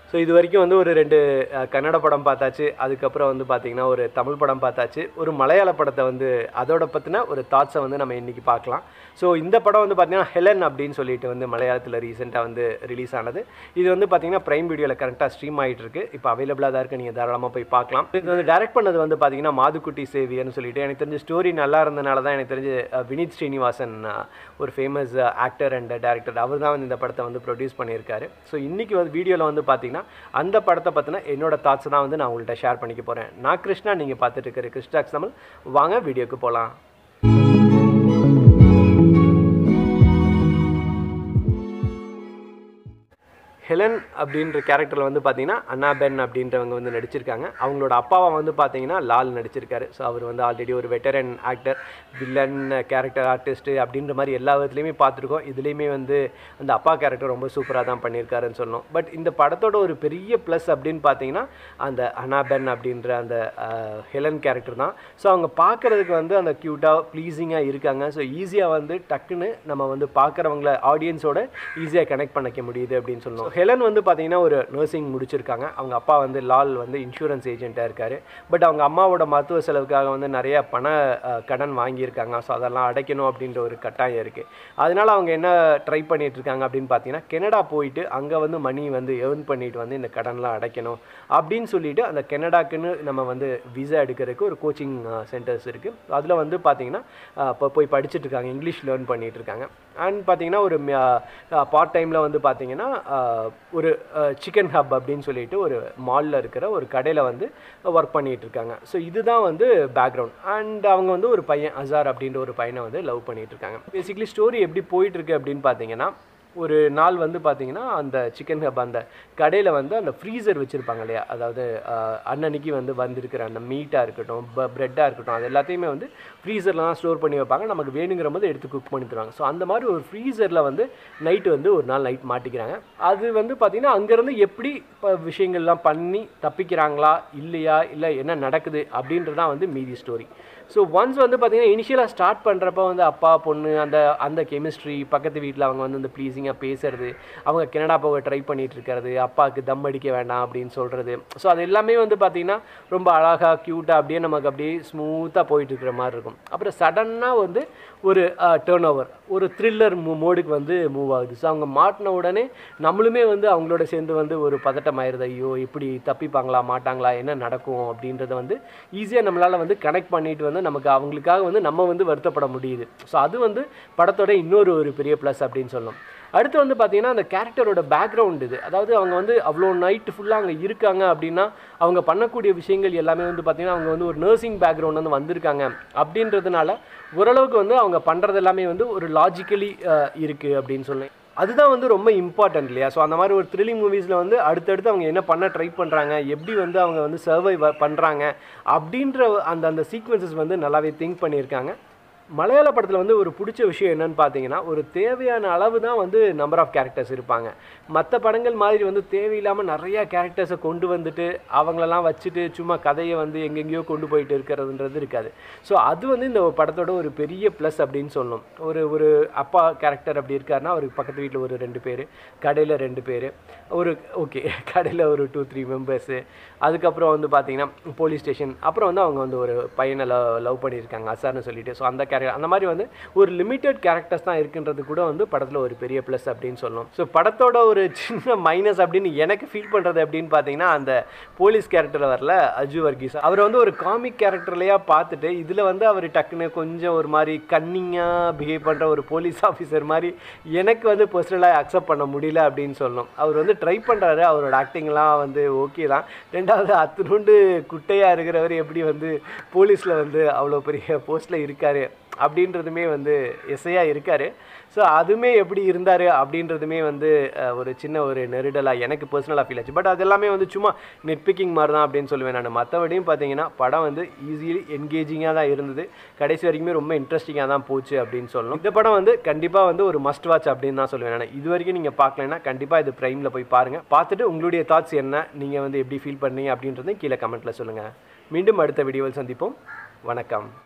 so இது வரைக்கும் வந்து ஒரு ரெண்டு அஹ், கன்னட படம் பார்த்தாச்சு அதுக்கப்புறம் வந்து பார்த்திங்கன்னா ஒரு தமிழ் படம் பார்த்தாச்சு ஒரு மலையாள படத்தை வந்து அதோட பற்றின ஒரு தாட்ஸை வந்து நம்ம இன்றைக்கி பார்க்கலாம் ஸோ இந்த படம் வந்து பார்த்திங்கன்னா ஹெலன் அப்படின்னு சொல்லிட்டு வந்து மலையாளத்தில் ரீசெண்டாக வந்து ரிலீஸ் ஆனது இது வந்து பார்த்திங்கன்னா ப்ரைம் வீடியோவில் கரெக்டாக ஸ்ட்ரீம் ஆகிட்டு இருக்கு இப்போ அவைலபிளாக தான் இருக்குது நீங்கள் தாராளமாக போய் பார்க்கலாம் இது வந்து டைரக்ட் பண்ணது வந்து பார்த்திங்கன்னா மாதுக்குட்டி சேவியர்னு சொல்லிட்டு எனக்கு தெரிஞ்ச ஸ்டோரி நல்லா இருந்தனால தான் எனக்கு தெரிஞ்சு அஹ், வினீத் ஸ்ரீனிவாசன் அஹ், ஒரு ஃபேமஸ் ஆக்டர் அண்ட் டைரக்டர் அவர் தான் வந்து இந்த படத்தை வந்து ப்ரொடியூஸ் பண்ணியிருக்காரு ஸோ இன்றைக்கி வந்து வீடியோவில் வந்து பார்த்தீங்கன்னா அந்த படத்தை பற்றின என்னோட தாட்ஸ் தான் வந்து நான் உங்கள்கிட்ட ஷேர் பண்ணிக்க போகிறேன் நான் கிருஷ்ணா நீங்கள் பார்த்துட்டு இருக்கிற கிருஷ்டாக்ஸ் தமிழ் வாங்க வீடியோக்கு போகலாம் ஹெலன் அப்படின்ற கேரக்டரில் வந்து பார்த்தீங்கன்னா அண்ணாபென் அப்படின்றவங்க வந்து நடிச்சிருக்காங்க அவங்களோட அப்பாவை வந்து பார்த்தீங்கன்னா லால் நடிச்சிருக்காரு ஸோ அவர் வந்து ஆல்ரெடி ஒரு veteran actor villain character artist அப்படின்ற மாதிரி எல்லா விதத்துலையுமே பார்த்துருக்கோம் இதுலேயுமே வந்து அந்த அப்பா கேரக்டர் ரொம்ப சூப்பராக தான் பண்ணியிருக்காருன்னு சொல்லணும் பட் இந்த படத்தோட ஒரு பெரிய ப்ளஸ் அப்படின்னு பார்த்தீங்கன்னா அந்த அனாபென் அப்படின்ற அந்த அஹ், ஹெலன் கேரக்டர் தான் ஸோ அவங்க பார்க்குறதுக்கு வந்து அந்த க்யூட்டாக ப்ளீஸிங்காக இருக்காங்க ஸோ ஈஸியாக வந்து டக்குன்னு நம்ம வந்து பார்க்குறவங்கள ஆடியன்ஸோட ஈஸியாக கனெக்ட் பண்ணிக்க முடியுது அப்படின்னு சொல்லணும் ஹெலன் வந்து பார்த்தீங்கன்னா ஒரு நர்சிங் முடிச்சிருக்காங்க அவங்க அப்பா வந்து லால் வந்து இன்சூரன்ஸ் ஏஜென்ட்டாக இருக்கார் பட் அவங்க அம்மாவோட மருத்துவ செலவுக்காக வந்து நிறைய பண அஹ், கடன் வாங்கியிருக்காங்க ஸோ அதெல்லாம் அடைக்கணும் அப்படின்ற ஒரு கட்டாயம் இருக்குது அதனால அவங்க என்ன ட்ரை பண்ணிட்டு இருக்காங்க அப்படின்னு பார்த்தீங்கன்னா கெனடா போயிட்டு அங்கே வந்து மணி வந்து ஏர்ன் பண்ணிட்டு வந்து இந்த கடன்லாம் அடைக்கணும் அப்படின்னு சொல்லிட்டு அந்த கெனடாக்குன்னு நம்ம வந்து விசா எடுக்கிறதுக்கு ஒரு கோச்சிங் சென்டர்ஸ் இருக்குது அதில் வந்து பார்த்தீங்கன்னா இப்போ போய் படிச்சுட்டு இருக்காங்க இங்கிலீஷ் லேர்ன் பண்ணிட்டு இருக்காங்க அண்ட் பார்த்தீங்கன்னா ஒரு பார்ட் டைமில் வந்து பார்த்தீங்கன்னா அஹ், ஒரு சிக்கன் ஹப் அப்படின்னு சொல்லிட்டு ஒரு மாலில் இருக்கிற ஒரு கடையில் வந்து ஒர்க் பண்ணிட்டு இருக்காங்க ஸோ இதுதான் வந்து பேக்ரவுண்ட் அண்ட் அவங்க வந்து ஒரு பையன் அசார் அப்படின்ற ஒரு பையனை வந்து லவ் பண்ணிட்டு இருக்காங்க பேசிக்கலி ஸ்டோரி எப்படி போயிட்டு இருக்கு அப்படின்னு பார்த்தீங்கன்னா ஒரு நாள் வந்து பார்த்தீங்கன்னா அந்த சிக்கன் ஹப் அந்த கடையில் வந்து அந்த ஃப்ரீசர் வச்சுருப்பாங்க இல்லையா அதாவது அஹ், அன்னன்னைக்கு வந்து வந்திருக்கிற அந்த மீட்டாக இருக்கட்டும் ப்ரெட்டாக இருக்கட்டும் அது எல்லாத்தையுமே வந்து ஃப்ரீசரில் தான் ஸ்டோர் பண்ணி வைப்பாங்க நமக்கு வேணுங்கிற போது எடுத்து குக் பண்ணி தருவாங்க ஸோ அந்த மாதிரி ஒரு ஃப்ரீசரில் வந்து நைட்டு வந்து ஒரு நாள் நைட் மாட்டிக்கிறாங்க அது வந்து பார்த்திங்கன்னா அங்கேருந்து எப்படி இப்போ விஷயங்கள்லாம் பண்ணி தப்பிக்கிறாங்களா இல்லையா இல்லை என்ன நடக்குது அப்படின்றது தான் வந்து மீதி ஸ்டோரி ஸோ ஒன்ஸ் வந்து பார்த்தீங்கன்னா இனிஷியலாக ஸ்டார்ட் பண்ணுறப்ப வந்து அப்பா பொண்ணு அந்த அந்த கெமிஸ்ட்ரி பக்கத்து வீட்டில் அவங்க வந்து அந்த ப்ளீஸிங்காக பேசுறது அவங்க கனடா போக ட்ரை பண்ணிட்டு இருக்கிறது அப்பாவுக்கு தம் அடிக்க வேண்டாம் அப்படின்னு சொல்கிறது ஸோ அது எல்லாமே வந்து பார்த்திங்கன்னா ரொம்ப அழகாக க்யூட்டாக அப்படியே நமக்கு அப்படியே ஸ்மூத்தாக போயிட்டு இருக்கிற மாதிரி இருக்கும் அப்புறம் சடன்னாக வந்து ஒரு டேர்ன் ஓவர் ஒரு த்ரில்லர் மோடுக்கு வந்து மூவ் ஆகுது ஸோ அவங்க மாட்டின உடனே நம்மளுமே வந்து அவங்களோட சேர்ந்து வந்து ஒரு பதட்டம் ஆயிடுது ஐயோ இப்படி தப்பிப்பாங்களா மாட்டாங்களா என்ன நடக்கும் அப்படின்றத வந்து ஈஸியாக நம்மளால் வந்து கனெக்ட் பண்ணிட்டு வந்து நமக்கு அவங்களுக்காக வந்து நம்ம வந்து வருத்தப்பட முடியுது ஸோ அது வந்து படத்தோட இன்னொரு ஒரு பெரிய ப்ளஸ் அப்படின்னு சொல்லணும் அடுத்து வந்து பார்த்தீங்கன்னா அந்த கேரக்டரோட பேக்ரவுண்ட் இது அதாவது அவங்க வந்து அவ்வளோ நைட்டு ஃபுல்லாக அங்கே இருக்காங்க அப்படின்னா அவங்க பண்ணக்கூடிய விஷயங்கள் எல்லாமே வந்து பார்த்தீங்கன்னா அவங்க வந்து ஒரு நர்சிங் பேக்ரவுண்ட் வந்து வந்திருக்காங்க அப்படின்றதுனால ஓரளவுக்கு வந்து அவங்க பண்ணுறது எல்லாமே வந்து ஒரு லாஜிக்கலி இருக்குது அப்படின்னு சொல்லி அதுதான் வந்து ரொம்ப இம்பார்ட்டன்ட் இல்லையா ஸோ அந்த மாதிரி ஒரு த்ரில்லிங் மூவிஸில் வந்து அடுத்தடுத்து அவங்க என்ன பண்ண ட்ரை பண்ணுறாங்க எப்படி வந்து அவங்க வந்து சர்வை பண்ணுறாங்க அப்படின்ற அந்த அந்த சீக்வன்சஸ் வந்து நல்லாவே திங்க் பண்ணியிருக்காங்க மலையாள படத்தில் வந்து ஒரு பிடிச்ச விஷயம் என்னன்னு பார்த்தீங்கன்னா ஒரு தேவையான அளவு தான் வந்து நம்பர் ஆஃப் கேரக்டர்ஸ் இருப்பாங்க மற்ற படங்கள் மாதிரி வந்து தேவையில்லாமல் நிறையா கேரக்டர்ஸை கொண்டு வந்துட்டு அவங்களெல்லாம் வச்சுட்டு சும்மா கதையை வந்து எங்கெங்கேயோ கொண்டு போயிட்டு இருக்கிறதுன்றது இருக்காது ஸோ அது வந்து இந்த படத்தோட ஒரு பெரிய ப்ளஸ் அப்படின்னு சொல்லணும் ஒரு ஒரு அப்பா கேரக்டர் அப்படி இருக்காருன்னா அவருக்கு பக்கத்து வீட்டில் ஒரு ரெண்டு பேர் கடையில் ரெண்டு பேர் ஒரு ஓகே கடையில் ஒரு டூ த்ரீ மெம்பர்ஸு அதுக்கப்புறம் வந்து பார்த்தீங்கன்னா போலீஸ் ஸ்டேஷன் அப்புறம் வந்து அவங்க வந்து ஒரு பையனை லவ் லவ் பண்ணியிருக்காங்க அசார்னு சொல்லிட்டு ஸோ அந்த கேரக்டர் அந்த மாதிரி வந்து ஒரு லிமிட்டட் கேரக்டர்ஸ் தான் இருக்குன்றது கூட வந்து படத்தில் ஒரு பெரிய ப்ளஸ் அப்படின்னு சொல்லணும் ஸோ படத்தோட ஒரு சின்ன மைனஸ் அப்படின்னு எனக்கு ஃபீல் பண்ணுறது அப்படின்னு பார்த்தீங்கன்னா அந்த போலீஸ் கேரக்டரில் வரல அஜு வர்கீஸ் அவர் வந்து ஒரு காமிக் கேரக்டர்லையாக பார்த்துட்டு இதில் வந்து அவர் டக்குன்னு கொஞ்சம் ஒரு மாதிரி கன்னிங்காக பிஹேவ் பண்ணுற ஒரு போலீஸ் ஆஃபீஸர் மாதிரி எனக்கு வந்து பர்சனலாக அக்செப்ட் பண்ண முடியல அப்படின்னு சொல்லணும் அவர் வந்து ட்ரை பண்ணுறாரு அவரோட ஆக்டிங்லாம் வந்து ஓகே தான் ரெண்டாவது அத்துணுண்டு குட்டையாக இருக்கிறவர் எப்படி வந்து போலீஸில் வந்து அவ்வளோ பெரிய போஸ்ட்டில் இருக்கார் அப்படின்றதுமே வந்து எஸ்ஐயாக இருக்கார் ஸோ அதுவுமே எப்படி இருந்தார் அப்படின்றதுமே வந்து அஹ், ஒரு சின்ன ஒரு நெருடலாக எனக்கு பர்சனலாக ஃபீல் ஆச்சு பட் அது எல்லாமே வந்து சும்மா நெட்பிக்கிங் மாதிரி தான் அப்படின்னு சொல்லுவேன் நான் மற்றபடியும் பார்த்தீங்கன்னா படம் வந்து ஈஸிலி என்கேஜிங்காக தான் இருந்தது கடைசி வரைக்குமே ரொம்ப இன்ட்ரெஸ்டிங்காக தான் போச்சு அப்படின்னு சொல்லணும் இந்த படம் வந்து கண்டிப்பாக வந்து ஒரு மஸ்ட் வாட்ச் அப்படின்னு தான் சொல்லுவேன் நான் இது வரைக்கும் நீங்கள் பார்க்கலன்னா கண்டிப்பாக இது ப்ரைமில் போய் பாருங்கள் பார்த்துட்டு உங்களுடைய தாட்ஸ் என்ன நீங்கள் வந்து எப்படி ஃபீல் பண்ணீங்க அப்படின்றதையும் கீழே கமெண்ட்டில் சொல்லுங்கள் மீண்டும் அடுத்த வீடியோவில் சந்திப்போம் வணக்கம்